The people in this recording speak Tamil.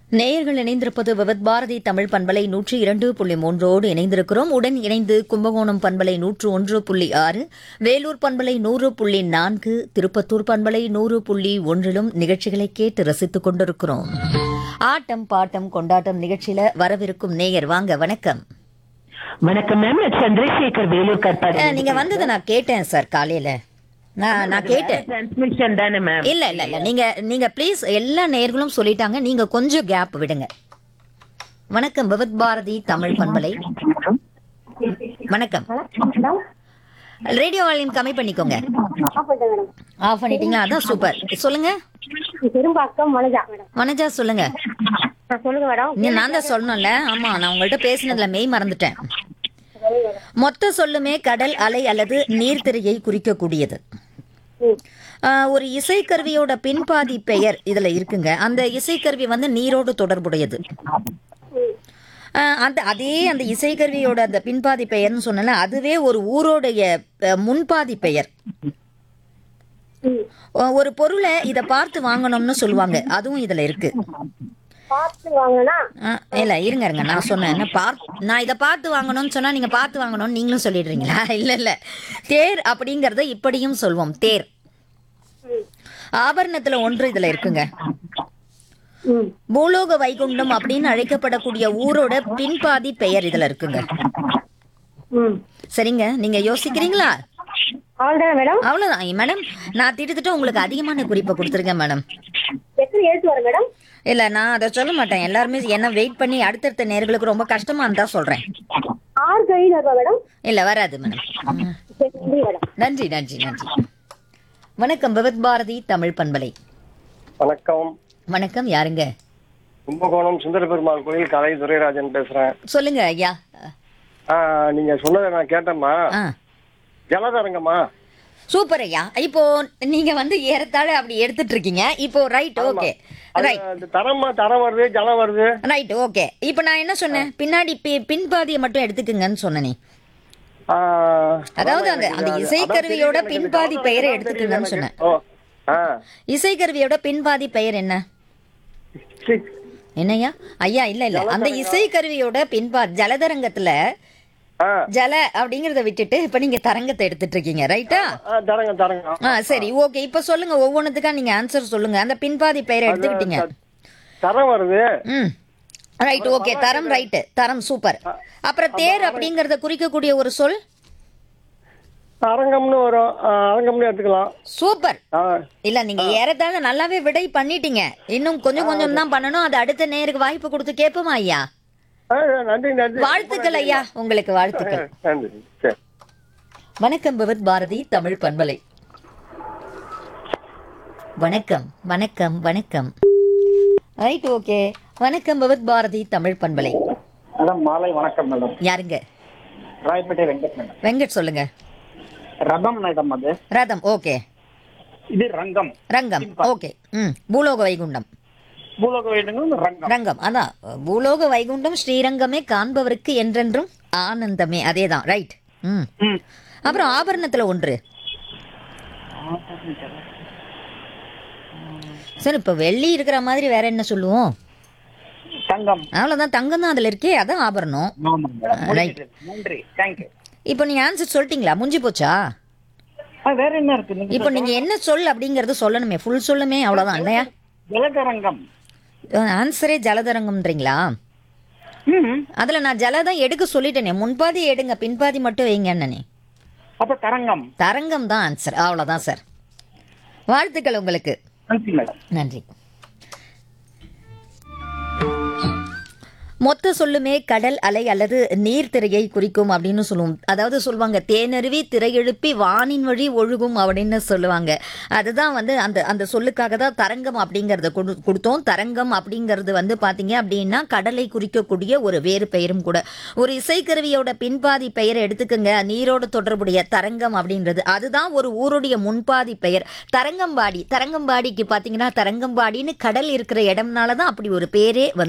நேயர்கள் இணைந்திருப்பது விவத் பாரதி தமிழ் பண்பலை நூற்றி இரண்டு புள்ளி மூன்றோடு இணைந்திருக்கிறோம் உடன் இணைந்து கும்பகோணம் பண்பலை நூற்று ஒன்று புள்ளி ஆறு வேலூர் பண்பலை நூறு புள்ளி நான்கு திருப்பத்தூர் பண்பலை நூறு புள்ளி ஒன்றிலும் நிகழ்ச்சிகளை கேட்டு ரசித்துக் கொண்டிருக்கிறோம் ஆட்டம் பாட்டம் கொண்டாட்டம் நிகழ்ச்சியில வரவிருக்கும் நேயர் வாங்க வணக்கம் வணக்கம் மேம் நான் சந்திரசேகர் வேலூர் கட்பாடி அஹ், நீங்க வந்ததை நான் கேட்டேன் சார் காலையில நான் நான் கேட்டேன் டிரான்ஸ்மிஷன் தானே மேம் இல்ல இல்ல இல்ல நீங்க நீங்க ப்ளீஸ் எல்லா நேயர்களும் சொல்லிட்டாங்க நீங்க கொஞ்சம் கேப் விடுங்க வணக்கம் விவத் பாரதி தமிழ் பண்பலை வணக்கம் ரேடியோ வால்யூம் கம்மி பண்ணிக்கோங்க ஆஃப் பண்ணிட்டீங்களா அதான் சூப்பர் சொல்லுங்க பெரும்பாக்கம் மனுஜா மேடம் வனஜா சொல்லுங்க ஆ, சொல்லுங்க மேடம் நீ நான் தான் சொல்லணும்ல ஆமா நான் உங்கள்ட்ட பேசினதுல மெய் மறந்துட்டேன் மொத்த சொல்லுமே கடல் அலை அல்லது நீர்த்திரையை குறிக்கக்கூடியது ம். ஆஹ், ஒரு இசைக்கருவியோட பின்பாதி பெயர் இதுல இருக்குங்க அந்த இசைக்கருவி வந்து நீரோடு தொடர்புடையது ம். ஆஹ், அந்த அதே அந்த இசைக்கருவியோட அந்த பின்பாதி பெயர்னு சொன்னல அதுவே ஒரு ஊரோடைய அஹ், முன்பாதி பெயர் ம். ஒ- ஒரு பொருளை இத பார்த்து வாங்கணும்னு சொல்லுவாங்க அதுவும் இதுல இருக்கு பார்த்து வாங்கினா ஆஹ், இல்ல இருங்க இருங்க நான் சொன்னேன் என்ன பார்த்து நான் இதை பார்த்து வாங்கணும்னு சொன்னா நீங்க பார்த்து வாங்கணும்னு நீங்களும் சொல்லிடுறீங்களா இல்ல இல்ல தேர் அப்படிங்கறத இப்படியும் சொல்வோம் தேர் ஆபரணத்துல ஒன்று இதுல இருக்குங்க ம். பூலோக வைகுண்டம் அப்படின்னு அழைக்கப்படக்கூடிய ஊரோட பின்பாதி பெயர் இதுல இருக்குங்க ம். சரிங்க நீங்க யோசிக்கிறீங்களா அவ்வளவுதானே மேடம் அவ்வளவுதான் மேடம் நான் திட்டத்தட்ட உங்களுக்கு அதிகமான குறிப்பை கொடுத்துருக்கேன் மேடம் எத்தனை எழுத்து வரும் மேடம் இல்ல நான் அதை சொல்ல மாட்டேன் எல்லாருமே என்ன வெயிட் பண்ணி அடுத்தடுத்த நேர்களுக்கு ரொம்ப கஷ்டமா இருந்தா சொல்றேன் ஆறு கழிவு வருவா மேடம் இல்ல வராது மேடம் சரி, நன்றி மேடம் நன்றி நன்றி நன்றி வணக்கம் விவத் பாரதி தமிழ் பண்பலை வணக்கம் வணக்கம் யாருங்க கும்பகோணம் சுந்தர பெருமாள் கோயில் கலை துரைராஜன் பேசுறேன் சொல்லுங்க ஐயா ஆ, நீங்க சொன்னதை நான் கேட்டேம்மா ஆ ஜலதரங்கம்மா சூப்பர் ஐயா இப்போ நீங்க வந்து ஏறத்தாழ அப்படி எடுத்துட்டு இருக்கீங்க இப்போ ரைட் ஓகே அது ரைட் அந்த தரமா தரம் வருது ஜலம் வருது ரைட் ஓகே இப்போ நான் என்ன சொன்னேன் பின்னாடி பி- பின்பாதியை மட்டும் எடுத்துக்குங்கன்னு சொன்னேனே ஆ, அதாவது அந்த அந்த அதான் இசைக்கருவியோட தெரியுது எனக்கு. பின்பாதி ஜலதரங்கம் பெயரை தான் எடுத்துக்குங்கன்னு தெரியுது சொன்னேன் எனக்கு. ஓ ஆ இசைக்கருவியோட பின்பாதி பெயர் என்ன சரி. என்னய்யா ஐயா இல்ல இல்ல அந்த இசைக்கருவியோட பின்பாதி ஜலதரங்கத்துல ஆ ஜல அப்படிங்கறத விட்டுட்டு இப்ப நீங்க தரங்கத்தை எடுத்துட்டு இருக்கீங்க ரைட்டா ஆ, தரங்கம் தரங்கம் ஆ சரி ஓகே இப்ப சொல்லுங்க ஒவ்வொன்றுத்துக்கா நீங்க ஆன்சர் சொல்லுங்க அந்த பின்பாதி பெயரை எடுத்துக்கிட்டீங்க தரம் வருது ம் ரைட் ஓகே தரம் ரைட்டு தரம் சூப்பர் அப்புறம் தேர் அப்படிங்கறத குறிக்கக்கூடிய ஒரு சொல் அரங்கம்னு வரும் ஆ, அரங்கம்னு எடுத்துக்கலாம் சூப்பர் ஆ இல்ல நீங்க ஏறத்தாழ நல்லாவே விடை பண்ணிட்டீங்க இன்னும் கொஞ்சம் கொஞ்சம் தான் பண்ணணும் அது அடுத்த நேருக்கு வாய்ப்பு கொடுத்து கேட்போமா ஐயா ஆ, நன்றி நன்றி வாழ்த்துக்கள் ஐயா உங்களுக்கு வாழ்த்துக்கள் நன்றி சரி வணக்கம் பகவத் பாரதி தமிழ் பண்பலை வணக்கம் வணக்கம் வணக்கம் ரைட் ஓகே வணக்கம் பகவத் பாரதி தமிழ் பண்பலை மேடம் மாலை வணக்கம் மேடம் யாருங்க ராயப்பேட்டை வெங்கட் மேடம் வெங்கட் சொல்லுங்க ரதம் மேடம் அது ரதம் ஓகே இது ரங்கம் ரங்கம் ஓகே ம் பூலோக வைகுண்டம் பூலோக வேண்டுங்க ரங்கம் ரங்கம் அதான் பூலோக வைகுண்டம் ஸ்ரீரங்கமே காண்பவருக்கு என்றென்றும் ஆனந்தமே அதேதான் ரைட் ம் ம். அப்புறம் ஆபரணத்துல ஒன்று சார் இப்ப வெள்ளி இருக்கிற மாதிரி வேற என்ன சொல்லுவோம் தங்கம் அவ்வளவுதான் தங்கம் தான் அதுல இருக்கே அதான் ஆபரணம் ஆமாம் மேடம் ரைட் முடிஞ்சுது. நன்றி தேங்க்யூ இப்போ நீங்க ஆன்சர் சொல்லிட்டீங்களா முடிஞ்சு போச்சா வேற என்ன இருக்கு நீங்க இப்போ நீங்க என்ன சொல் அப்படிங்கறது சொல்லணுமே ஃபுல் சொல்லுமே அவ்வளவுதான் இல்லையா ஜலதரங்கம் ஆன்சரே ஜலதரங்கம்ன்றீங்களா ம் அதுல நான் ஜலதான் எடுக்க சொல்லிட்டேனே முன்பாதி எடுங்க பின்பாதி மட்டும் வைங்கன்னே அப்ப தரங்கம் தரங்கம் தான் ஆன்சர் அவ்வளவுதான் சார் வாழ்த்துக்கள் உங்களுக்கு நன்றி மேடம் நன்றி மொத்த சொல்லுமே கடல் அலை அல்லது நீர்த்திரையை குறிக்கும் அப்படின்னு சொல்லுவோம் அதாவது சொல்லுவாங்க தேனருவி திரை எழுப்பி வானின் வழி ஒழுகும் அப்படின்னு சொல்லுவாங்க அதுதான் வந்து அந்த அந்த சொல்லுக்காக தான் தரங்கம் அப்படிங்கறத கொடு- கொடுத்தோம் தரங்கம் அப்படிங்கிறது வந்து பாத்தீங்க அப்படின்னா கடலை குறிக்கக்கூடிய ஒரு வேறு பெயரும் கூட ஒரு இசைக்கருவியோட பின்பாதி பெயரை எடுத்துக்கோங்க நீரோடு தொடர்புடைய தரங்கம் அப்படின்றது அதுதான் ஒரு ஊருடைய முன்பாதி பெயர் தரங்கம்பாடி தரங்கம்பாடிக்கு பாத்தீங்கன்னா தரங்கம்பாடின்னு கடல் இருக்கிற இடம்னால தான் அப்படி ஒரு பேரே வந்து